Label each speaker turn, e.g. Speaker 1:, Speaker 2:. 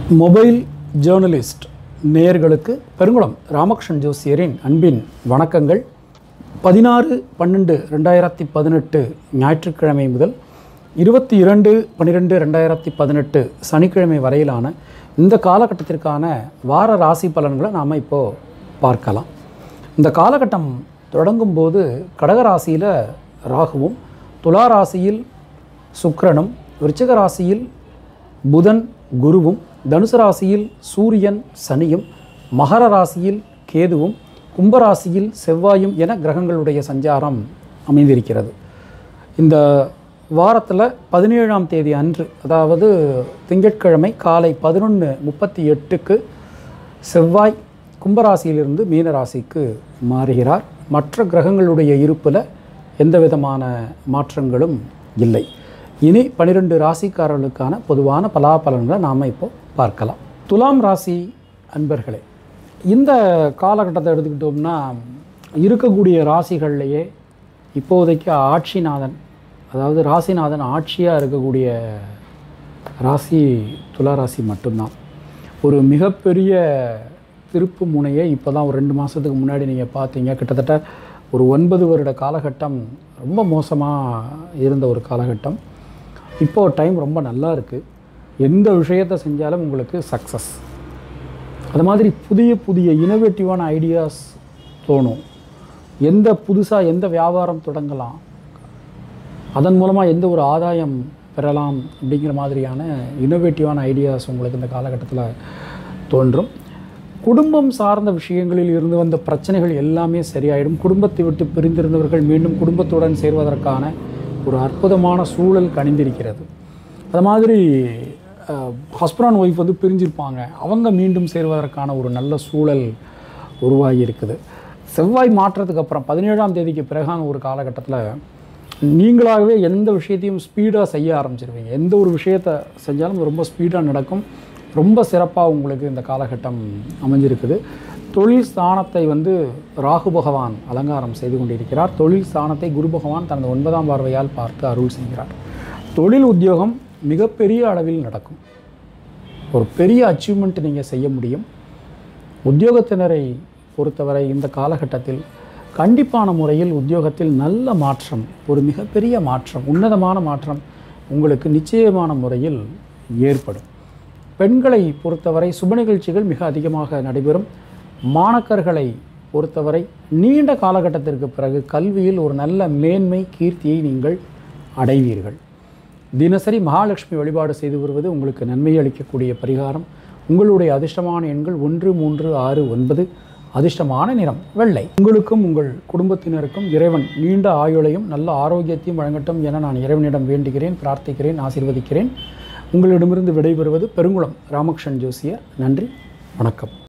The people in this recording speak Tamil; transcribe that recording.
Speaker 1: மொபைல் ஜேர்னலிஸ்ட் நேயர்களுக்கு பெருங்குளம் ராமகிருஷ்ணன் ஜோசியரின் அன்பின் வணக்கங்கள் பதினாறு பன்னெண்டு ரெண்டாயிரத்தி பதினெட்டு ஞாயிற்றுக்கிழமை முதல் இருபத்தி இரண்டு பன்னிரெண்டு ரெண்டாயிரத்தி பதினெட்டு சனிக்கிழமை வரையிலான இந்த காலகட்டத்திற்கான வார ராசி பலன்களை நாம் இப்போது பார்க்கலாம் இந்த காலகட்டம் தொடங்கும்போது கடகராசியில் ராகுவும் துலா ராசியில் சுக்கிரனும் விருச்சிக ராசியில் புதன் குருவும் தனுசு ராசியில் சூரியன் சனியும் மகர ராசியில் கேதுவும் கும்பராசியில் செவ்வாயும் என கிரகங்களுடைய சஞ்சாரம் அமைந்திருக்கிறது இந்த வாரத்தில் பதினேழாம் தேதி அன்று அதாவது திங்கட்கிழமை காலை பதினொன்று முப்பத்தி எட்டுக்கு செவ்வாய் கும்பராசியிலிருந்து மீன ராசிக்கு மாறுகிறார் மற்ற கிரகங்களுடைய இருப்பில் எந்த விதமான மாற்றங்களும் இல்லை இனி பன்னிரெண்டு ராசிக்காரர்களுக்கான பொதுவான பலாபலன்களை நாம் இப்போ பார்க்கலாம் துலாம் ராசி அன்பர்களே இந்த காலகட்டத்தை எடுத்துக்கிட்டோம்னா இருக்கக்கூடிய ராசிகள்லையே இப்போதைக்கு ஆட்சிநாதன் அதாவது ராசிநாதன் ஆட்சியாக இருக்கக்கூடிய ராசி துலா ராசி மட்டும்தான் ஒரு மிகப்பெரிய திருப்பு முனையை இப்போ தான் ஒரு ரெண்டு மாதத்துக்கு முன்னாடி நீங்கள் பார்த்தீங்க கிட்டத்தட்ட ஒரு ஒன்பது வருட காலகட்டம் ரொம்ப மோசமாக இருந்த ஒரு காலகட்டம் இப்போது டைம் ரொம்ப நல்லா இருக்குது எந்த விஷயத்தை செஞ்சாலும் உங்களுக்கு சக்ஸஸ் அது மாதிரி புதிய புதிய இனோவேட்டிவான ஐடியாஸ் தோணும் எந்த புதுசாக எந்த வியாபாரம் தொடங்கலாம் அதன் மூலமாக எந்த ஒரு ஆதாயம் பெறலாம் அப்படிங்கிற மாதிரியான இனோவேட்டிவான ஐடியாஸ் உங்களுக்கு இந்த காலகட்டத்தில் தோன்றும் குடும்பம் சார்ந்த விஷயங்களில் இருந்து வந்த பிரச்சனைகள் எல்லாமே சரியாயிடும் குடும்பத்தை விட்டு பிரிந்திருந்தவர்கள் மீண்டும் குடும்பத்துடன் சேர்வதற்கான ஒரு அற்புதமான சூழல் கணிந்திருக்கிறது அது மாதிரி ஹஸ்பண்ட் ஒய்ஃப் வந்து பிரிஞ்சிருப்பாங்க அவங்க மீண்டும் சேர்வதற்கான ஒரு நல்ல சூழல் உருவாகி இருக்குது செவ்வாய் மாற்றத்துக்கு அப்புறம் பதினேழாம் தேதிக்கு பிறகான ஒரு காலகட்டத்தில் நீங்களாகவே எந்த விஷயத்தையும் ஸ்பீடாக செய்ய ஆரம்பிச்சிருவீங்க எந்த ஒரு விஷயத்தை செஞ்சாலும் ரொம்ப ஸ்பீடாக நடக்கும் ரொம்ப சிறப்பாக உங்களுக்கு இந்த காலகட்டம் அமைஞ்சிருக்குது தொழில் ஸ்தானத்தை வந்து ராகு பகவான் அலங்காரம் செய்து கொண்டிருக்கிறார் தொழில் ஸ்தானத்தை குரு பகவான் தனது ஒன்பதாம் பார்வையால் பார்த்து அருள் செய்கிறார் தொழில் உத்தியோகம் மிகப்பெரிய அளவில் நடக்கும் ஒரு பெரிய அச்சீவ்மெண்ட் நீங்கள் செய்ய முடியும் உத்தியோகத்தினரை பொறுத்தவரை இந்த காலகட்டத்தில் கண்டிப்பான முறையில் உத்தியோகத்தில் நல்ல மாற்றம் ஒரு மிகப்பெரிய மாற்றம் உன்னதமான மாற்றம் உங்களுக்கு நிச்சயமான முறையில் ஏற்படும் பெண்களை பொறுத்தவரை சுப நிகழ்ச்சிகள் மிக அதிகமாக நடைபெறும் மாணக்கர்களை பொறுத்தவரை நீண்ட காலகட்டத்திற்கு பிறகு கல்வியில் ஒரு நல்ல மேன்மை கீர்த்தியை நீங்கள் அடைவீர்கள் தினசரி மகாலட்சுமி வழிபாடு செய்து வருவது உங்களுக்கு நன்மை அளிக்கக்கூடிய பரிகாரம் உங்களுடைய அதிர்ஷ்டமான எண்கள் ஒன்று மூன்று ஆறு ஒன்பது அதிர்ஷ்டமான நிறம் வெள்ளை உங்களுக்கும் உங்கள் குடும்பத்தினருக்கும் இறைவன் நீண்ட ஆயுளையும் நல்ல ஆரோக்கியத்தையும் வழங்கட்டும் என நான் இறைவனிடம் வேண்டுகிறேன் பிரார்த்திக்கிறேன் ஆசீர்வதிக்கிறேன் உங்களிடமிருந்து விடைபெறுவது பெருங்குளம் ராமகிருஷ்ணன் ஜோசியர் நன்றி வணக்கம்